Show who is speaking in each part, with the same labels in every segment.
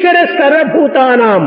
Speaker 1: ఈశ్వర సర్వభూతానాం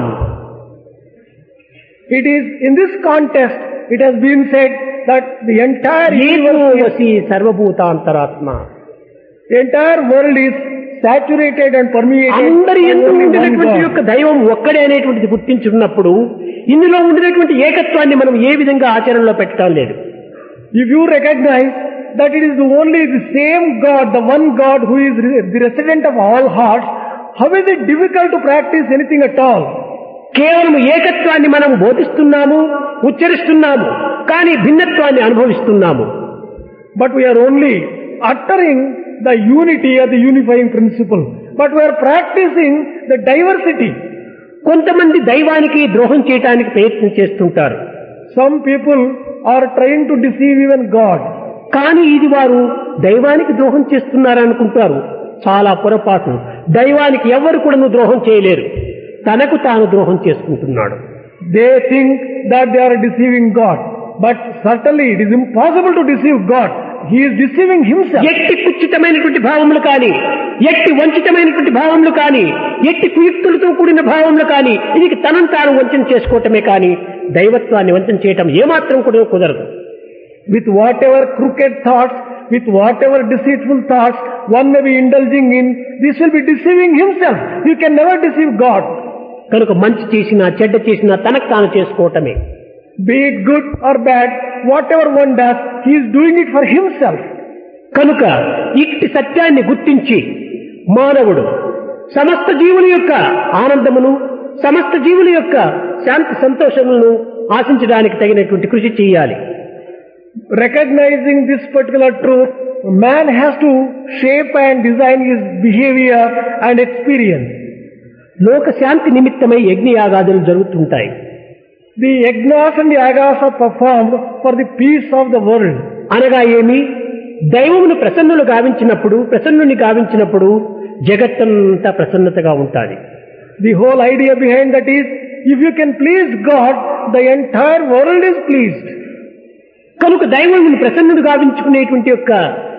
Speaker 2: It is in this context, it has been said that the entire
Speaker 1: ఏకో
Speaker 2: universe,
Speaker 1: వసి సర్వభూతాంతరాత్మ
Speaker 2: the entire world is saturated and permeated
Speaker 1: అందరి
Speaker 2: by
Speaker 1: ఎందు
Speaker 2: only one
Speaker 1: ఉండినటువంటి
Speaker 2: God.
Speaker 1: యొక్క దైవం ఒక్కడే అనేటువంటిది గుర్తించున్నప్పుడు ఇందులో ఉండినటువంటి ఏకత్వాన్ని మనం ఏ విధంగా ఆచరణలో పెట్టడం లేదు
Speaker 2: If you recognize that it is the only the same God, the one God who is re- the resident of all hearts, how is it difficult to practice anything at all?
Speaker 1: కేవలం ఏకత్వాన్ని మనం బోధిస్తున్నాము ఉచ్చరిస్తున్నాము కానీ భిన్నత్వాన్ని అనుభవిస్తున్నాము
Speaker 2: But we are only uttering the unity or the unifying principle. But we are practicing the diversity.
Speaker 1: కొంతమంది దైవానికి ద్రోహం చేయడానికి ప్రయత్నం చేస్తుంటారు
Speaker 2: Some people are trying to deceive even God.
Speaker 1: కానీ ఇది వారు దైవానికి ద్రోహం చేస్తున్నారనుకుంటారు చాలా పొరపాటు దైవానికి ఎవరు కూడా ద్రోహం చేయలేరు తనకు తాను ద్రోహం చేసుకుంటున్నాడు
Speaker 2: They think that they are deceiving God. But certainly it is impossible to deceive God. He is deceiving himself.
Speaker 1: ఎట్టి కుచితమైనటువంటి భావములు కానీ ఎట్టి వంచితమైనటువంటి భావములు కానీ ఎట్టి కుయుక్తులతో కూడిన భావములు కానీ ఇది తనను తాను వంచన చేసుకోవటమే కానీ దైవత్వాన్ని వంచన చేయటం ఏమాత్రం కూడా కుదరదు
Speaker 2: With whatever crooked thoughts, with whatever deceitful thoughts one may be indulging in, this will be deceiving himself. He can never deceive God.
Speaker 1: కనుక మంచి చేసినా చెడ్డ చేసినా తనకు తాను చేసుకోవటమే
Speaker 2: Be it good or bad, whatever one does, he is doing it for himself.
Speaker 1: కనుక ఇట్టి సత్యాన్ని గుర్తించి మానవుడు సమస్త జీవుల యొక్క ఆనందమును సమస్త జీవుల యొక్క శాంతి సంతోషములను ఆశించడానికి తగినటువంటి కృషి చేయాలి
Speaker 2: Recognizing this particular truth, man has to shape and design his behavior and experience.
Speaker 1: లోక శాంతి నిమిత్తమై యజ్ఞయాగాదులు జరుగుతుంటాయి
Speaker 2: The yagnas and the yagas are performed for the peace of the world.
Speaker 1: అనగా ఏమి దైవమును ప్రసన్నులు గావించినప్పుడు ప్రసన్నుని గావించినప్పుడు జగత్తంతా ప్రసన్నతగా ఉంటుంది
Speaker 2: The whole idea behind that is, if you can please God, the entire world is pleased.
Speaker 1: కనుక దైవముని ప్రసన్నుడు గావించుకునేటువంటి యొక్క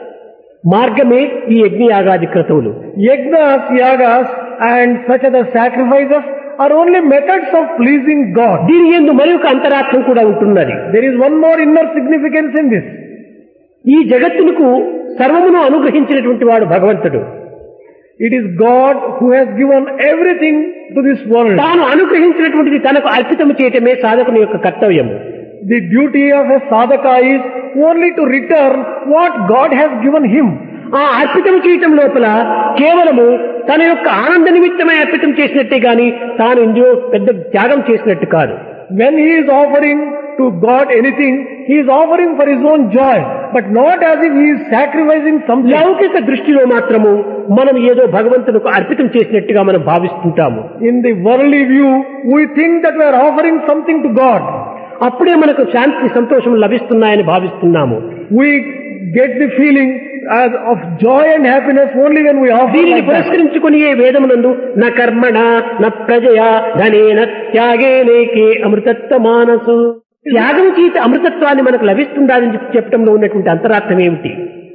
Speaker 1: మార్గమే ఈ యజ్ఞయాగాది క్రతువులు
Speaker 2: Yagnas, yagas and such other sacrifices are only methods of pleasing God.
Speaker 1: దీని ఎందు మరి ఒక అంతరార్థం కూడా ఉంటున్నది
Speaker 2: There is one more inner significance in this.
Speaker 1: ఈ జగత్తునకు సర్వమును అనుగ్రహించినటువంటి వాడు భగవంతుడు
Speaker 2: It is God who has given everything to this world.
Speaker 1: తాను అనుగ్రహించినటువంటిది తనకు అర్పితము చేయటమే సాధకుని యొక్క కర్తవ్యము
Speaker 2: The duty of a sadhaka is only to return what God has given him.
Speaker 1: ఆ అర్పితం చేయటం లోపల కేవలము తన యొక్క ఆనంద నిమిత్తమై అర్పితం చేసినట్టే గాని తాను ఇందులో పెద్ద త్యాగం చేసినట్టు కాదు
Speaker 2: When he is offering to God anything, he is offering for his own joy, but not as if he is sacrificing something.
Speaker 1: లౌకిక దృష్టిలో మాత్రము మనం ఏదో భగవంతునికి అర్పితం చేసినట్టుగా మనం భావిస్తుంటాము
Speaker 2: In the worldly view, we think that we are offering something to God.
Speaker 1: అప్పుడే మనకు శాంతి సంతోషం లభిస్తున్నాయని భావిస్తున్నాము
Speaker 2: We get the feeling as of joy and happiness only when we offer
Speaker 1: దీనిని
Speaker 2: like that.
Speaker 1: పురస్కరించుకుని ఏ వేదమునందు న కర్మణ న ప్రజయ ధనేన త్యాగేనేకే అమృతత్వ మానసు త్యాగం చేత అమృతత్వాన్ని మనకు లభిస్తుందని చెప్పి చెప్పడంలో ఉన్నటువంటి అంతరార్థం ఏమిటి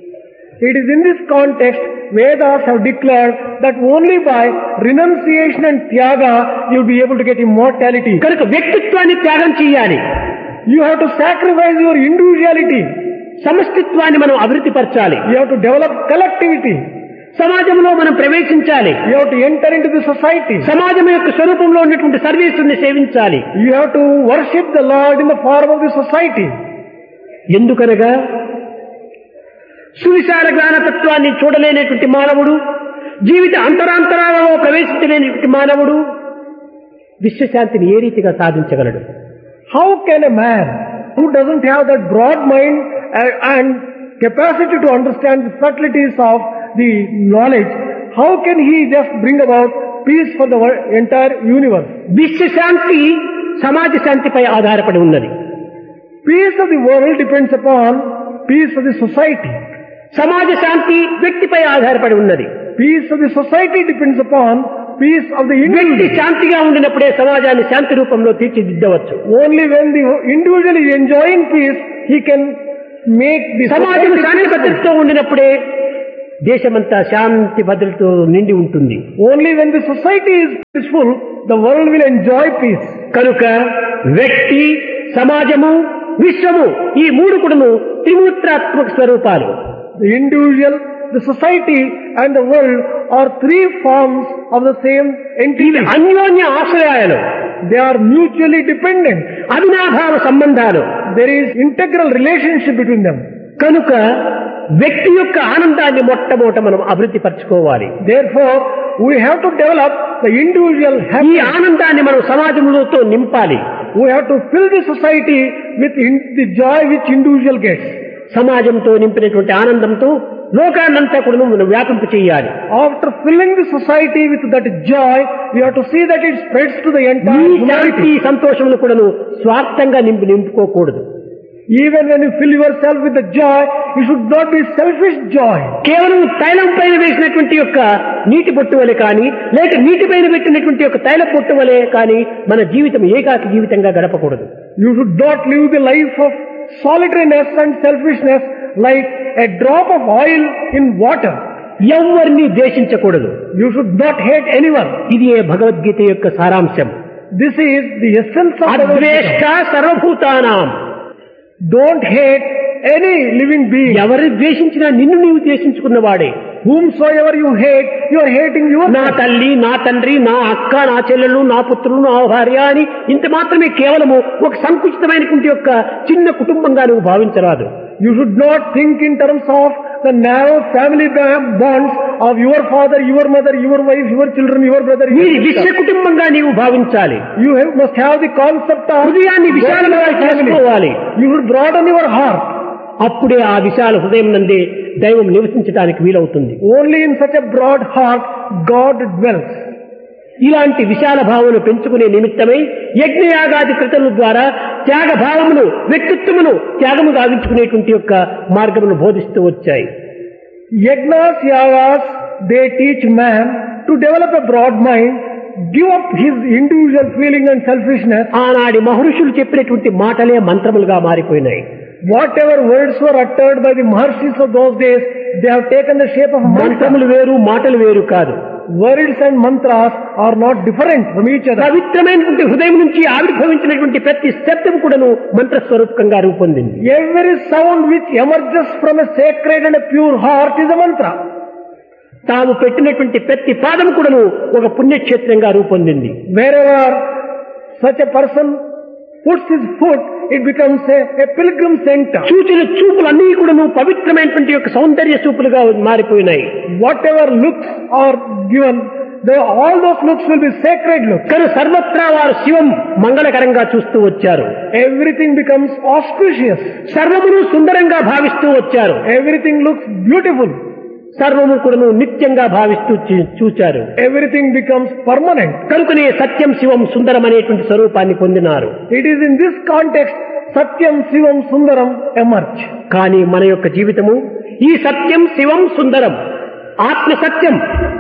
Speaker 2: It is in this context Vedas have declared that only by renunciation and tyaga you will be able to get immortality.
Speaker 1: కనుక వ్యక్తిత్వాన్ని త్యాగం చేయాలి
Speaker 2: You have to sacrifice your individuality.
Speaker 1: సమష్టిత్వాన్ని మనం అభివృద్ధి పరచాలి
Speaker 2: You have to develop collectivity.
Speaker 1: సమాజంలో మనం ప్రవేశించాలి
Speaker 2: You have to enter into the society.
Speaker 1: సమాజం యొక్క స్వరూపంలో ఉన్నటువంటి సర్వీసుని సేవించాలి
Speaker 2: You have to worship the Lord in the form of the society.
Speaker 1: ఎందుకనగా సువిశాల జ్ఞానతత్వాన్ని చూడలేనటువంటి మానవుడు జీవిత అంతరాంతరాలలో ప్రవేశించలేనటువంటి మానవుడు విశ్వశాంతిని ఏ రీతిగా సాధించగలడు
Speaker 2: How can a man who doesn't have that broad mind uh, and capacity to understand the subtleties of the knowledge, how can he just bring about peace for the wor- entire universe?
Speaker 1: విశ్వశాంతి సమాజ శాంతిపై ఆధారపడి ఉన్నది
Speaker 2: Peace of the world depends upon peace of the society.
Speaker 1: సమాజ శాంతి వ్యక్తిపై ఆధారపడి ఉన్నది
Speaker 2: Peace of the society depends upon peace of the
Speaker 1: వ్యక్తి
Speaker 2: individual.
Speaker 1: శాంతిగా ఉండినప్పుడే సమాజాన్ని శాంతి రూపంలో తీర్చిదిద్దవచ్చు
Speaker 2: Only when the individual is enjoying peace, he can make the
Speaker 1: సమాజం
Speaker 2: society
Speaker 1: శాంతి
Speaker 2: peaceful.
Speaker 1: భద్రతతో ఉండినప్పుడే దేశమంతా శాంతి భద్రతతో నిండి ఉంటుంది
Speaker 2: Only when the society is peaceful, the world will enjoy peace.
Speaker 1: కనుక వ్యక్తి సమాజము విశ్వము ఈ మూడు కూడాను త్రిమూర్తాత్మక స్వరూపాలు
Speaker 2: The individual, the society and the world are three forms of the same entity.
Speaker 1: ఇవి అన్యోన్య ఆశ్రయాలు
Speaker 2: They are mutually dependent.
Speaker 1: అవినాభావ సంబంధాలు
Speaker 2: There is integral relationship between them.
Speaker 1: కనుక వ్యక్తి యొక్క ఆనందాన్ని మొట్టమొదట మనం అభివృద్ధి పరచుకోవాలి
Speaker 2: Therefore, we have to develop the individual
Speaker 1: ఈ
Speaker 2: happiness.
Speaker 1: ఆనందాన్ని మనం సమాజంలోతో నింపాలి
Speaker 2: We have to fill the society with in, the joy which individual gets.
Speaker 1: సమాజంతో నింపినటువంటి ఆనందంతో లోకాన్నంతా కూడా మనం వ్యాపింపు చేయాలి
Speaker 2: After filling the society with that joy, we have to see that it spreads to the
Speaker 1: ఈ
Speaker 2: entire
Speaker 1: శాంతి
Speaker 2: humanity.
Speaker 1: సంతోషములు కూడాను స్వార్థంగా నింపి నింపుకోకూడదు
Speaker 2: Even when you fill yourself with the joy, it should not be selfish joy.
Speaker 1: కేవలం తైలం పైన వేసినటువంటి యొక్క నీటి పొట్టు వలె కానీ లేక నీటి పైన పెట్టినటువంటి యొక్క తైల పొట్టు వలె కానీ మన జీవితం ఏకాకి జీవితంగా గడపకూడదు
Speaker 2: You should not live the life of solitariness and selfishness like a drop of oil in water.
Speaker 1: ఎవరిని ద్వేషించకూడదు
Speaker 2: You should not hate anyone.
Speaker 1: ఇది ఏ భగవద్గీత యొక్క సారాంశం
Speaker 2: This is the essence of
Speaker 1: అద్వేష్ట
Speaker 2: Bhagavad
Speaker 1: సర్వభూతానాం
Speaker 2: Gita. Don't hate any living being.
Speaker 1: ఎవరిని ద్వేషించినా నిన్ను నీవు ద్వేషించుకున్నవాడే
Speaker 2: Whomsoever you hate, you are hating
Speaker 1: నా
Speaker 2: yourself.
Speaker 1: తల్లి నా తండ్రి నా అక్క నా చెల్లెళ్ళు నా పుత్రులు నా భార్య అని ఇంత మాత్రమే కేవలము ఒక సంకుచితమైనటువంటి యొక్క చిన్న కుటుంబంగా నువ్వు భావించరాదు
Speaker 2: You should not think in terms of the narrow family ba- bonds of your father, your mother, your wife, your children, your brother, your
Speaker 1: వీరి విశ్వ
Speaker 2: sister.
Speaker 1: కుటుంబంగా నీవు భావించాలి
Speaker 2: You have, must have the concept of
Speaker 1: హృదయాన్ని విశాలంగా
Speaker 2: God family.
Speaker 1: చేసుకోవాలి
Speaker 2: You should broaden your heart.
Speaker 1: అప్పుడే ఆ విశాల హృదయం నందే దైవం నివసించడానికి వీలవుతుంది
Speaker 2: Only in such a broad heart God dwells.
Speaker 1: ఇలాంటి విశాల భావమును పెంచుకునే నిమిత్తమై యజ్ఞయాగాది కృతముల ద్వారా త్యాగ భావమును వ్యక్తిత్వమును త్యాగము గావించుకునేటువంటి యొక్క మార్గమును బోధిస్తూ వచ్చాయి
Speaker 2: Yagnas, yagas, they teach man to develop a broad mind, give up his individual feeling and selfishness.
Speaker 1: ఆనాడి మహర్షులు చెప్పినటువంటి మాటలే మంత్రములుగా మారిపోయినాయి
Speaker 2: Whatever words were uttered by the Maharshis of those days, they have taken the shape of mantra.
Speaker 1: మంత్రములు వేరు మాటలు వేరు కాదు
Speaker 2: Words and mantras are not different from each other.
Speaker 1: పవిత్రమైనటువంటి హృదయం నుంచి ఆవిర్భవించినటువంటి ప్రతి శబ్దం కూడాను మంత్రస్వరూపకంగా రూపొందింది
Speaker 2: Every sound which emerges from a sacred and a pure heart is a mantra.
Speaker 1: తాము పెట్టినటువంటి ప్రతి పాదం కూడాను ఒక పుణ్యక్షేత్రంగా రూపొందింది
Speaker 2: Wherever such a person puts his foot, it becomes a, a pilgrim center.
Speaker 1: చూచిన చూపులన్నీ కూడాను పవిత్రమైనటువంటి యొక్క సౌందర్య చూపులుగా మారిపోయినాయి
Speaker 2: Whatever looks are given, the, all those looks will be sacred looks.
Speaker 1: కానీ సర్వత్రా వారు శివం మంగళకరంగా చూస్తూ వచ్చారు
Speaker 2: Everything becomes auspicious.
Speaker 1: సర్వమును సుందరంగా భావిస్తూ వచ్చారు
Speaker 2: Everything looks beautiful.
Speaker 1: సర్వము కూడాను నిత్యంగా భావిస్తూ చూ- చూచారు
Speaker 2: Everything becomes permanent.
Speaker 1: కనుకనే సత్యం శివం సుందరం అనేటువంటి స్వరూపాన్ని పొందినారు
Speaker 2: It is in this context Satyam Sivam Sundaram emerge.
Speaker 1: కానీ మన యొక్క జీవితము ఈ సత్యం శివం సుందరం ఆత్మ సత్యం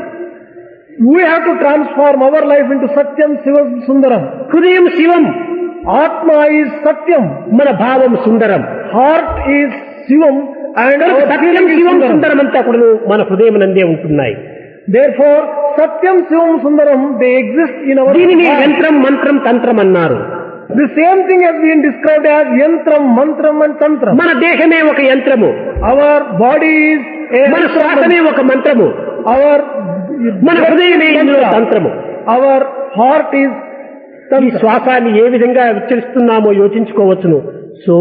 Speaker 2: We have to transform our life into Satyam Sivam Sundaram.
Speaker 1: హృదయం శివం
Speaker 2: Atma is Satyam.
Speaker 1: మన భావం సుందరం
Speaker 2: Heart is Sivam and
Speaker 1: కనుక
Speaker 2: our
Speaker 1: Satyam
Speaker 2: feeling is
Speaker 1: Shivam
Speaker 2: Sundaram.
Speaker 1: సుందరం అంతా కూడా మన హృదయం నందే ఉంటున్నాయి
Speaker 2: Therefore, Satyam Sivam Sundaram, they exist in our
Speaker 1: దీనిని
Speaker 2: heart.
Speaker 1: యంత్రం మంత్రం తంత్రం అన్నారు
Speaker 2: The same thing has been described as Yantram, Mantram and Tantram.
Speaker 1: మన దేహమే ఒక యంత్రము
Speaker 2: Our body is a
Speaker 1: మన శ్వాసమే ఒక మంత్రము
Speaker 2: our
Speaker 1: మన హృదయమే ఇందులో తంత్రము
Speaker 2: our heart is
Speaker 1: ఈ
Speaker 2: tantra.
Speaker 1: శ్వాసాన్ని ఏ విధంగా విచ్చరిస్తున్నామో యోచించుకోవచ్చును సో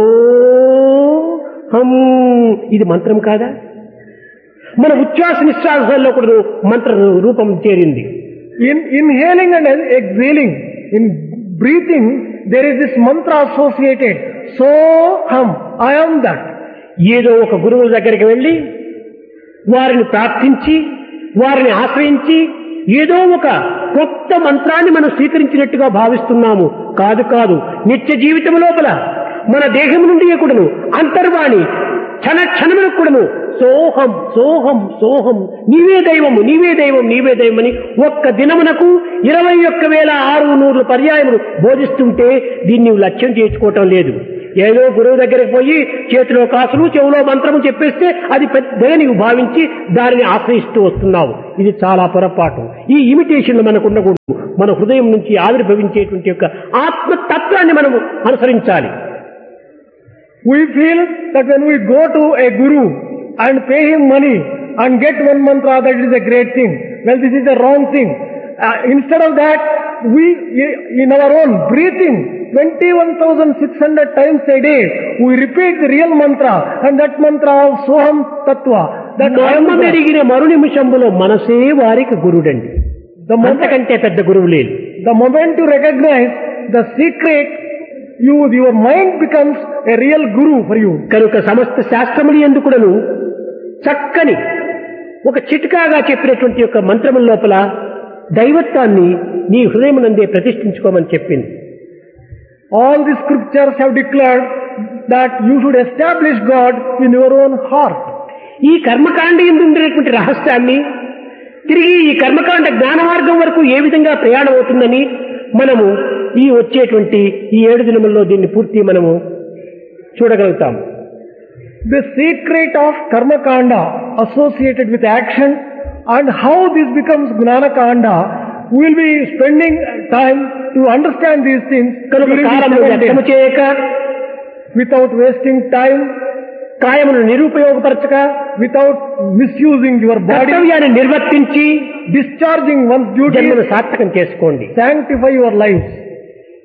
Speaker 1: హం ఇది మంత్రం కాదా మన ఉచ్ఛ్వాస నిశ్వాసాల్లో కూడా మంత్ర రూపం చేరింది
Speaker 2: In inhaling and exhaling, in breathing, there is this mantra associated. So hum, I am that.
Speaker 1: ఏదో ఒక గురువు దగ్గరికి వెళ్ళి వారిని ప్రార్థించి వారిని ఆశ్రయించి ఏదో ఒక కొత్త మంత్రాన్ని మనం స్వీకరించినట్టుగా భావిస్తున్నాము కాదు కాదు నిత్య జీవితం లోపల మన దేహం నుండి కూడాను అంతర్వాణి క్షణ క్షణములకు కూడాను సోహం సోహం సోహం నీవే దైవము నీవే దైవం నీవే దైవం అని ఒక్క దినమునకు ఇరవై ఒక్క వేల ఆరు నూరు పర్యాయములు బోధిస్తుంటే దీన్ని లక్ష్యం చేసుకోవటం లేదు ఏదో గురువు దగ్గరికి పోయి చేతిలో కాసులు చెవులో మంత్రము చెప్పేస్తే అది పెద్దగా నీవు భావించి దానిని ఆశ్రయిస్తూ వస్తున్నావు ఇది చాలా పొరపాటు ఈ ఇమిటేషన్లు మనకు ఉండకూడదు మన హృదయం నుంచి ఆవిర్భవించేటువంటి యొక్క ఆత్మతత్వాన్ని మనము అనుసరించాలి
Speaker 2: We feel that when we go to a guru and pay him money and get one mantra, that is a great thing. Well, this is a wrong thing. Uh, instead of that, we, in our own breathing, 21,600 times a day, we repeat the real mantra, and that mantra of Soham Tattva. That I am the-
Speaker 1: మర్మమెరిగిన మరు నిమిషంలో మనసే వారికి గురుడండి
Speaker 2: the moment,
Speaker 1: అంతకంటే పెద్ద గురువు లేదు
Speaker 2: the moment you recognize the secret, you, your mind becomes a real guru for you.
Speaker 1: కనుక సమస్త శాస్త్రములు ఎందుకుడను చక్కని ఒక చిట్కాగా చెప్పినటువంటి యొక్క మంత్రముల లోపల దైవత్వాన్ని నీ హృదయమునందే ప్రతిష్ఠించుకోమని చెప్పింది
Speaker 2: All the scriptures have declared that you should establish God in your own heart.
Speaker 1: ఈ కర్మకాండ ఎందు ఉండేటువంటి రహస్యాన్ని తిరిగి ఈ కర్మకాండ జ్ఞాన మార్గం వరకు ఏ విధంగా ప్రయాణం అవుతుందని మనము ఈ వచ్చేటువంటి ఈ ఏడు దినముల్లో దీన్ని పూర్తి మనము చూడగలుగుతాం
Speaker 2: The secret of karma kanda associated with action and how this becomes gnana kanda we will be spending time to understand these things
Speaker 1: కనుక
Speaker 2: during these
Speaker 1: కాలమును
Speaker 2: seven
Speaker 1: వ్యర్థము
Speaker 2: days.
Speaker 1: చేయక
Speaker 2: without wasting time,
Speaker 1: కాయమును నిరుపయోగపరచక
Speaker 2: without misusing your body,
Speaker 1: కర్తవ్యాన్ని నిర్వర్తించి
Speaker 2: discharging one's duty,
Speaker 1: జన్మను సార్థకం చేసుకోండి
Speaker 2: sanctify your lives.